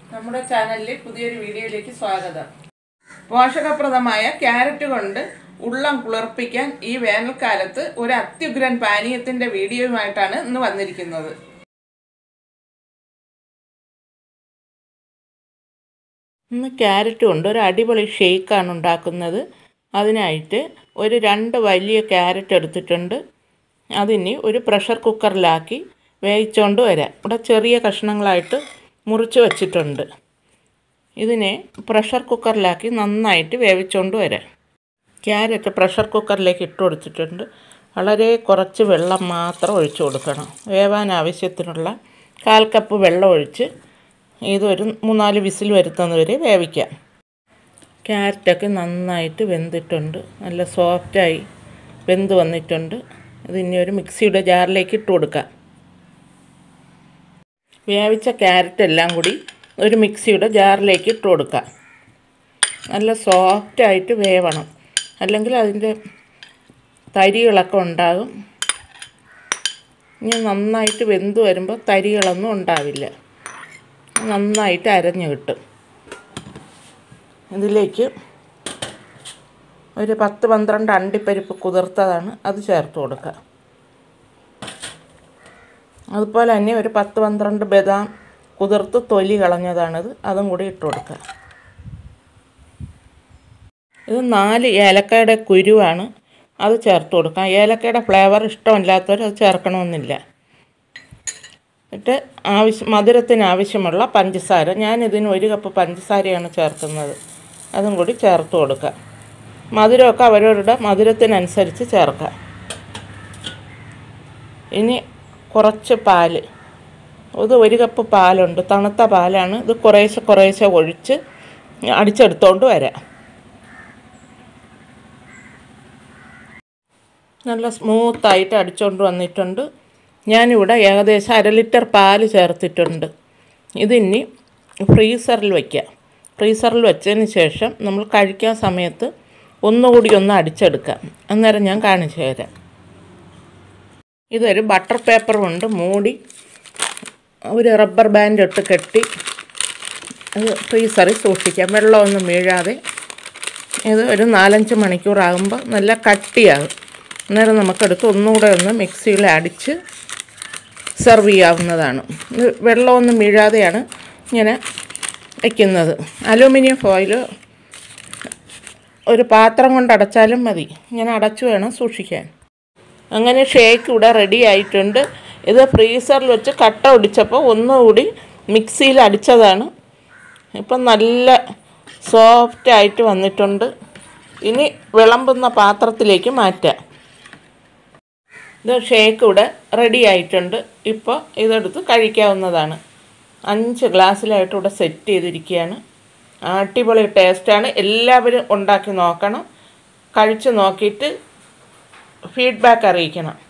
നമ്മുടെ ചാനലിലെ പുതിയൊരു വീഡിയോയിലേക്ക് സ്വാഗതം പോഷകപ്രദമായ ക്യാരറ്റ് കൊണ്ട് ഉള്ളം കുളിർപ്പിക്കാൻ ഈ വേനൽക്കാലത്ത് ഒരു അത്യുഗ്രൻ പാനീയത്തിന്റെ വീഡിയോയുമായിട്ടാണ് ഇന്ന് വന്നിരിക്കുന്നത് ഇന്ന് ക്യാരറ്റ് കൊണ്ട് ഒരു അടിപൊളി ഷേക്കാണ് ഉണ്ടാക്കുന്നത് അതിനായിട്ട് ഒരു രണ്ട് വലിയ ക്യാരറ്റ് എടുത്തിട്ടുണ്ട് അതിനി ഒരു പ്രഷർ കുക്കറിലാക്കി വേവിച്ചുകൊണ്ട് വരാം ഇവിടെ ചെറിയ കഷ്ണങ്ങളായിട്ട് മുറിച്ച് വച്ചിട്ടുണ്ട് ഇതിനെ പ്രഷർ കുക്കറിലാക്കി നന്നായിട്ട് വേവിച്ചുകൊണ്ട് വരാം ക്യാരറ്റ് പ്രഷർ കുക്കറിലേക്ക് ഇട്ട് കൊടുത്തിട്ടുണ്ട് വളരെ കുറച്ച് വെള്ളം മാത്രം ഒഴിച്ചു കൊടുക്കണം വേവാൻ ആവശ്യത്തിനുള്ള കാൽ കപ്പ് വെള്ളം ഒഴിച്ച് ഇതൊരു മൂന്നാല് വിസിൽ വരുത്തുന്നത് വരെ വേവിക്കാം ക്യാരറ്റൊക്കെ നന്നായിട്ട് വെന്തിട്ടുണ്ട് നല്ല സോഫ്റ്റായി വെന്ത് വന്നിട്ടുണ്ട് ഇതിനി ഒരു മിക്സിയുടെ ജാറിലേക്ക് ഇട്ട് കൊടുക്കാം വേവിച്ച ക്യാരറ്റ് എല്ലാം കൂടി ഒരു മിക്സിയുടെ ജാറിലേക്ക് ഇട്ട് കൊടുക്കാം നല്ല സോഫ്റ്റായിട്ട് വേവണം അല്ലെങ്കിൽ അതിൻ്റെ തരികളൊക്കെ ഉണ്ടാകും ഇനി നന്നായിട്ട് വെന്ത് വരുമ്പോൾ തരികളൊന്നും ഉണ്ടാവില്ല നന്നായിട്ട് അരഞ്ഞു കിട്ടും ഇതിലേക്ക് ഒരു പത്ത് പന്ത്രണ്ട് അണ്ടിപ്പരിപ്പ് കുതിർത്തതാണ് അത് ചേർത്ത് കൊടുക്കുക അതുപോലെ തന്നെ ഒരു പത്ത് പന്ത്രണ്ട് ബദാം കുതിർത്ത് തൊലി കളഞ്ഞതാണിത് അതും കൂടി ഇട്ട് കൊടുക്കുക ഇത് നാല് ഏലക്കയുടെ കുരുവാണ് അത് ചേർത്ത് കൊടുക്കാം ഏലക്കയുടെ ഫ്ലേവർ ഇഷ്ടമില്ലാത്തവർ അത് ചേർക്കണമെന്നില്ല എന്നിട്ട് ആവശ്യം മധുരത്തിന് ആവശ്യമുള്ള പഞ്ചസാര ഞാൻ ഇതിന് ഒരു കപ്പ് പഞ്ചസാരയാണ് ചേർക്കുന്നത് അതും കൂടി ചേർത്ത് കൊടുക്കുക മധുരമൊക്കെ അവരവരുടെ മധുരത്തിനനുസരിച്ച് ചേർക്കാം ഇനി കുറച്ച് പാല് ഇത് ഒരു കപ്പ് പാലുണ്ട് തണുത്ത പാലാണ് ഇത് കുറേശ്ശെ കുറേശ്ശെ ഒഴിച്ച് അടിച്ചെടുത്തോണ്ട് വരാം നല്ല സ്മൂത്തായിട്ട് അടിച്ചുകൊണ്ട് വന്നിട്ടുണ്ട് ഞാനിവിടെ ഏകദേശം അര ലിറ്റർ പാല് ചേർത്തിട്ടുണ്ട് ഇതിനി ഫ്രീസറിൽ വയ്ക്കാം ഫ്രീസറിൽ വെച്ചതിന് ശേഷം നമ്മൾ കഴിക്കാൻ സമയത്ത് ഒന്നുകൂടി ഒന്ന് അടിച്ചെടുക്കാം അന്നേരം ഞാൻ കാണിച്ചു തരാം ഇതൊരു ബട്ടർ പേപ്പർ കൊണ്ട് മൂടി ഒരു റബ്ബർ ബാൻഡ് ഇട്ട് കെട്ടി അത് ഫ്രീസറിൽ സൂക്ഷിക്കാം വെള്ളമൊന്നും വീഴാതെ ഇത് ഒരു നാലഞ്ച് മണിക്കൂറാകുമ്പോൾ നല്ല കട്ടിയാകും അന്നേരം നമുക്കെടുത്ത് ഒന്നുകൂടെ ഒന്ന് മിക്സിയിൽ അടിച്ച് സെർവ് ചെയ്യാവുന്നതാണ് ഇത് വെള്ളമൊന്നും വീഴാതെയാണ് ഇങ്ങനെ വയ്ക്കുന്നത് അലൂമിനിയം ഫോയിൽ ഒരു പാത്രം കൊണ്ട് അടച്ചാലും മതി ഇങ്ങനെ അടച്ചു വേണം സൂക്ഷിക്കാൻ അങ്ങനെ ഷേക്ക് ഇവിടെ റെഡി ആയിട്ടുണ്ട് ഇത് ഫ്രീസറിൽ വെച്ച് കട്ട ഒടിച്ചപ്പോൾ ഒന്നുകൂടി മിക്സിയിൽ അടിച്ചതാണ് ഇപ്പം നല്ല സോഫ്റ്റ് ആയിട്ട് വന്നിട്ടുണ്ട് ഇനി വിളമ്പുന്ന പാത്രത്തിലേക്ക് മാറ്റാം ഇത് ഷേക്ക് ഇവിടെ റെഡി ആയിട്ടുണ്ട് ഇപ്പോൾ ഇതെടുത്ത് കഴിക്കാവുന്നതാണ് അഞ്ച് ഗ്ലാസ്സിലായിട്ട് ഇവിടെ സെറ്റ് ചെയ്തിരിക്കുകയാണ് അടിപൊളി ടേസ്റ്റാണ് എല്ലാവരും ഉണ്ടാക്കി നോക്കണം കഴിച്ച് നോക്കിയിട്ട് ഫീഡ്ബാക്ക് അറിയിക്കണം